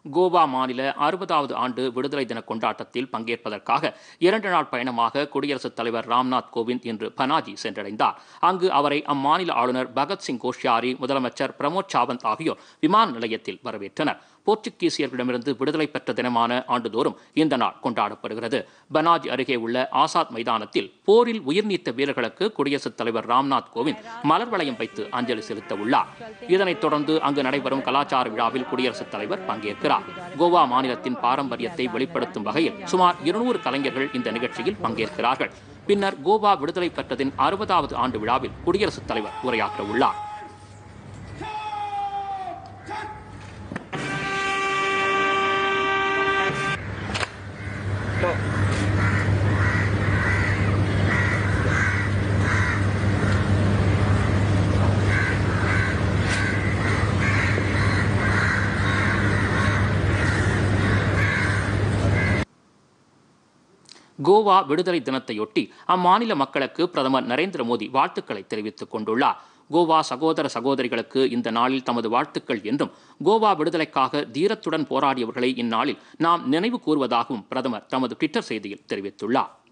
கோவா மாநில அறுபதாவது ஆண்டு விடுதலை தின கொண்டாட்டத்தில் பங்கேற்பதற்காக இரண்டு நாள் பயணமாக குடியரசுத் தலைவர் ராம்நாத் கோவிந்த் இன்று பனாஜி சென்றடைந்தார் அங்கு அவரை அம்மாநில ஆளுநர் பகத்சிங் கோஷ்யாரி முதலமைச்சர் பிரமோத் சாவந்த் ஆகியோர் விமான நிலையத்தில் வரவேற்றனர் போர்ச்சுகீசியர்களிடமிருந்து விடுதலை பெற்ற தினமான ஆண்டுதோறும் இந்த நாள் கொண்டாடப்படுகிறது பனாஜ் அருகே உள்ள ஆசாத் மைதானத்தில் போரில் உயிர் நீத்த வீரர்களுக்கு குடியரசுத் தலைவர் ராம்நாத் கோவிந்த் மலர் வளையம் வைத்து அஞ்சலி செலுத்த உள்ளார் இதனைத் தொடர்ந்து அங்கு நடைபெறும் கலாச்சார விழாவில் குடியரசுத் தலைவர் பங்கேற்கிறார் கோவா மாநிலத்தின் பாரம்பரியத்தை வெளிப்படுத்தும் வகையில் சுமார் இருநூறு கலைஞர்கள் இந்த நிகழ்ச்சியில் பங்கேற்கிறார்கள் பின்னர் கோவா விடுதலை பெற்றதின் அறுபதாவது ஆண்டு விழாவில் குடியரசுத் தலைவர் உரையாற்ற உள்ளார் கோவா விடுதலை தினத்தையொட்டி அம்மாநில மக்களுக்கு பிரதமர் நரேந்திர மோடி வாழ்த்துக்களை தெரிவித்துக் கொண்டுள்ளார் கோவா சகோதர சகோதரிகளுக்கு இந்த நாளில் தமது வாழ்த்துக்கள் என்றும் கோவா விடுதலைக்காக தீரத்துடன் போராடியவர்களை இந்நாளில் நாம் நினைவு கூறுவதாகவும் பிரதமர் தமது ட்விட்டர் செய்தியில் தெரிவித்துள்ளார்